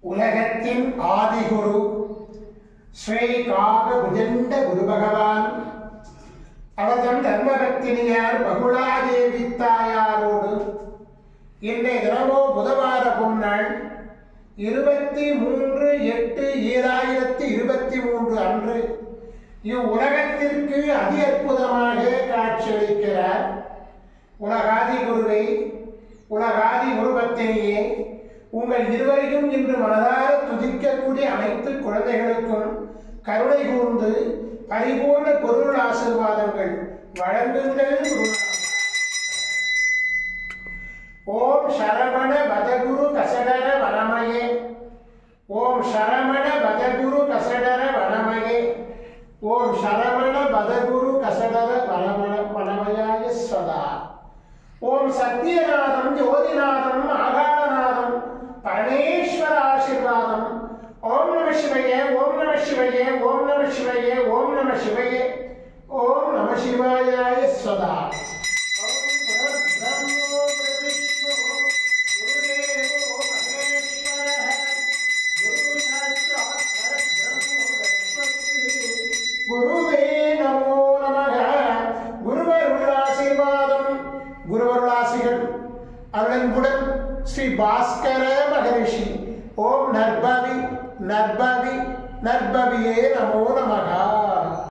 உலகத்தின் ஆதிகுரு ஸ்ரீ காக புஜண்ட குரு பகவான் அவர்தம் தர்மபத்தினியார் பகுலாதேவி தாயாரோடு இன்றைய தினமோ புதவார பொன்னாள் இருபத்தி மூன்று எட்டு ஈராயிரத்தி இருபத்தி மூன்று அன்று இவ்வுலகத்திற்கு அதி அற்புதமாக காட்சியளிக்கிறார் உலகாதி குருவை உலகாதி குருபத்தினியே உங்கள் இருவரையும் இன்று மனதார துதிக்கக்கூடிய அனைத்து குழந்தைகளுக்கும் கருணை கூர்ந்து பரிபூர்ண பொருள் ஆசிர்வாதங்கள் வழங்குங்கள் குருநாதா. ஓம் சரவண பதகுரு கசடர வனமயே ஓம் சரவண பதகுரு கசடர வனமயே ஓம் சரவண பதகுரு கசடர வனமன வனமயாய சதா ஓம் சத்யநாதம் ஜோதிநாதம் ஆகாரநாதம் பரமேஸ்வர ஆசீர்வாதம் ஓம் நம சிவய ஓம் நம சிவய ஓம் நம சிவய ஓம் நம சிவய ஓம் நம சிவாயாய சதா ஓம் பரபிரம்மோ பிரவிஷ்ணோ குருதேவோ மகேஸ்வரः குரு சாட்சாத் பரபிரம்மோ தஸ்மை குருவே நமோ நமக குருவருள் ஆசீர்வாதம் குருவருளாசிகள் அருளன்புடன் ஸ்ரீ பாஸ்கர மகரிஷி ஓம் நர்பவி நர்பவி நர்பவியே நமோ நமகா